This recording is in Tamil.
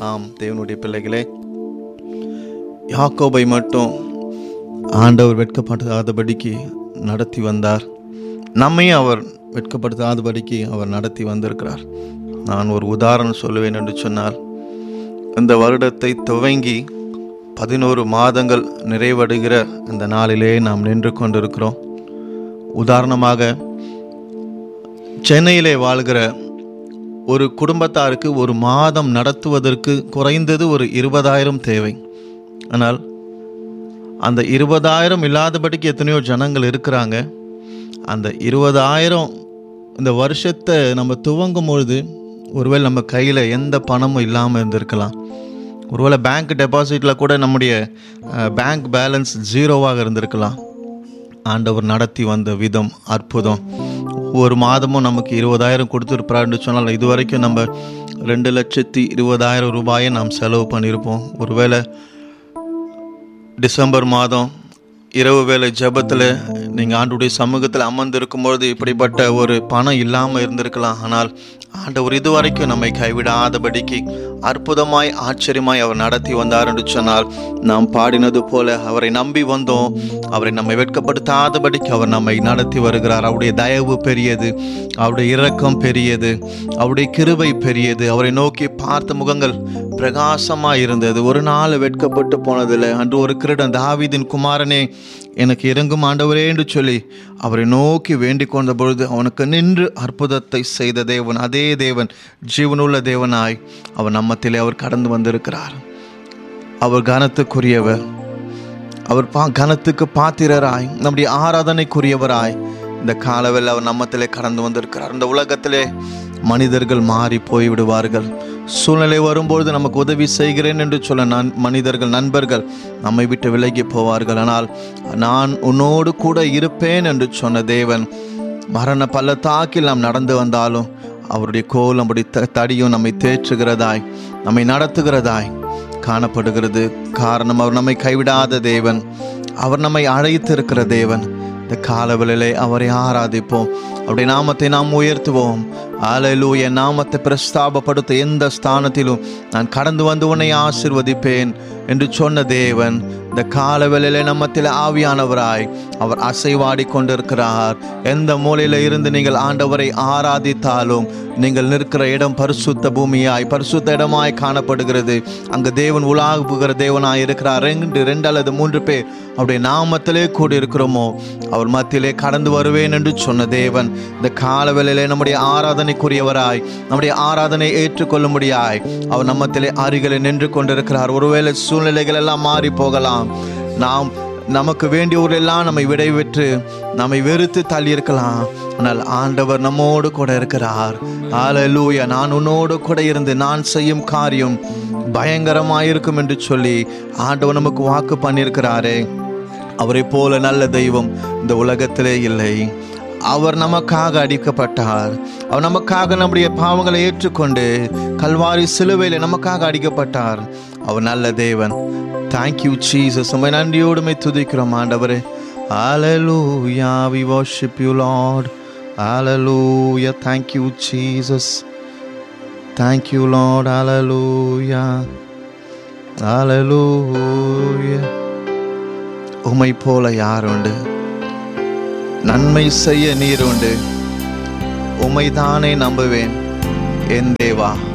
ஆம் தேவனுடைய பிள்ளைகளே யாக்கோபை மட்டும் ஆண்டவர் வெட்கப்படாதபடிக்கு நடத்தி வந்தார் நம்மையும் அவர் வெட்கப்படுத்தாதபடிக்கு அவர் நடத்தி வந்திருக்கிறார் நான் ஒரு உதாரணம் சொல்லுவேன் என்று சொன்னால் இந்த வருடத்தை துவங்கி பதினோரு மாதங்கள் நிறைவடைகிற இந்த நாளிலே நாம் நின்று கொண்டிருக்கிறோம் உதாரணமாக சென்னையிலே வாழ்கிற ஒரு குடும்பத்தாருக்கு ஒரு மாதம் நடத்துவதற்கு குறைந்தது ஒரு இருபதாயிரம் தேவை ஆனால் அந்த இருபதாயிரம் இல்லாதபடிக்கு எத்தனையோ ஜனங்கள் இருக்கிறாங்க அந்த இருபதாயிரம் இந்த வருஷத்தை நம்ம துவங்கும் பொழுது ஒருவேளை நம்ம கையில் எந்த பணமும் இல்லாமல் இருந்திருக்கலாம் ஒருவேளை பேங்க் டெபாசிட்டில் கூட நம்முடைய பேங்க் பேலன்ஸ் ஜீரோவாக இருந்திருக்கலாம் ஆண்டவர் நடத்தி வந்த விதம் அற்புதம் ஒவ்வொரு மாதமும் நமக்கு இருபதாயிரம் கொடுத்துருப்பாருன்னு சொன்னால் இது வரைக்கும் நம்ம ரெண்டு லட்சத்தி இருபதாயிரம் ரூபாயை நாம் செலவு பண்ணியிருப்போம் ஒருவேளை டிசம்பர் மாதம் இரவு வேளை ஜெபத்தில் நீங்கள் ஆண்டுடைய சமூகத்தில் அமர்ந்திருக்கும்பொழுது இப்படிப்பட்ட ஒரு பணம் இல்லாமல் இருந்திருக்கலாம் ஆனால் ஆண்டவர் இதுவரைக்கும் நம்மை கைவிடாதபடிக்கு அற்புதமாய் ஆச்சரியமாய் அவர் நடத்தி வந்தார் என்று சொன்னால் நாம் பாடினது போல அவரை நம்பி வந்தோம் அவரை நம்மை வெட்கப்படுத்தாதபடிக்கு அவர் நம்மை நடத்தி வருகிறார் அவருடைய தயவு பெரியது அவருடைய இரக்கம் பெரியது அவருடைய கிருபை பெரியது அவரை நோக்கி பார்த்த முகங்கள் பிரகாசமாக இருந்தது ஒரு நாள் வெட்கப்பட்டு போனதில்லை அன்று ஒரு கிரீடம் தாவீதின் குமாரனே எனக்கு இறங்கும் ஆண்டவரே என்று சொல்லி அவரை நோக்கி வேண்டிக் கொண்ட பொழுது அவனுக்கு நின்று அற்புதத்தை செய்த தேவன் அதே தேவன் ஜீவனுள்ள தேவனாய் அவர் நம்மத்திலே அவர் கடந்து வந்திருக்கிறார் அவர் கனத்துக்குரியவர் அவர் பா கனத்துக்கு பாத்திரராய் நம்முடைய ஆராதனைக்குரியவராய் இந்த காலவில் அவர் நம்மத்திலே கடந்து வந்திருக்கிறார் இந்த உலகத்திலே மனிதர்கள் மாறி போய்விடுவார்கள் சூழ்நிலை வரும்பொழுது நமக்கு உதவி செய்கிறேன் என்று சொல்ல நான் மனிதர்கள் நண்பர்கள் நம்மை விட்டு விலகி போவார்கள் ஆனால் நான் உன்னோடு கூட இருப்பேன் என்று சொன்ன தேவன் மரண பள்ளத்தாக்கில் நாம் நடந்து வந்தாலும் அவருடைய கோல் நம்முடைய த- தடியும் நம்மை தேற்றுகிறதாய் நம்மை நடத்துகிறதாய் காணப்படுகிறது காரணம் அவர் நம்மை கைவிடாத தேவன் அவர் நம்மை அழைத்திருக்கிற தேவன் இந்த காலவெளியிலே அவரை ஆராதிப்போம் அவருடைய நாமத்தை நாம் உயர்த்துவோம் ஆலையிலூய நாமத்தை பிரஸ்தாபப்படுத்த எந்த ஸ்தானத்திலும் நான் கடந்து வந்து உன்னை ஆசிர்வதிப்பேன் என்று சொன்ன தேவன் இந்த காலவெளியிலே நம்மத்தில் ஆவியானவராய் அவர் அசைவாடி கொண்டிருக்கிறார் எந்த மூலையில இருந்து நீங்கள் ஆண்டவரை ஆராதித்தாலும் நீங்கள் நிற்கிற இடம் பரிசுத்த பூமியாய் பரிசுத்த இடமாய் காணப்படுகிறது அங்கு தேவன் உலாவுகிற தேவனாய் இருக்கிறார் ரெண்டு ரெண்டு அல்லது மூன்று பேர் அவருடைய நாமத்திலே கூடி இருக்கிறோமோ அவர் மத்தியிலே கடந்து வருவேன் என்று சொன்ன தேவன் இந்த காலவேளையிலே நம்முடைய ஆராதனைக்குரியவராய் நம்முடைய ஆராதனை ஏற்றுக்கொள்ளும்படியாய் அவர் நம்மத்திலே அருகிலே நின்று கொண்டிருக்கிறார் ஒருவேளை சூழ்நிலைகள் எல்லாம் மாறி போகலாம் நாம் நமக்கு வேண்டியவரெல்லாம் நம்மை விடைபெற்று நம்மை வெறுத்து தள்ளியிருக்கலாம் ஆனால் ஆண்டவர் நம்மோடு கூட இருக்கிறார் ஹalleluya நான் உன்னோடு கூட இருந்து நான் செய்யும் காரியம் பயங்கரமாயிருக்கும் என்று சொல்லி ஆண்டவர் நமக்கு வாக்கு பண்ணியிருக்கிறாரே அவரை போல நல்ல தெய்வம் இந்த உலகத்திலே இல்லை அவர் நமக்காக அடிக்கப்பட்டார் அவர் நமக்காக நம்முடைய பாவங்களை ஏற்றுக்கொண்டு கல்வாரி சிலுவையில் நமக்காக அடிக்கப்பட்டார் அவர் நல்ல தேவன் தேங்க்யூ ஜீசஸ் உம்மை நன்றியோடுமை துதிக்கிறோம் ஆண்டவரே Hallelujah, we worship you, Lord. Hallelujah, thank you, Jesus. Thank you, Lord. Hallelujah. Hallelujah. உமை போல யார் உண்டு நன்மை செய்ய நீர் உண்டு உமைதானே நம்புவேன் என் தேவா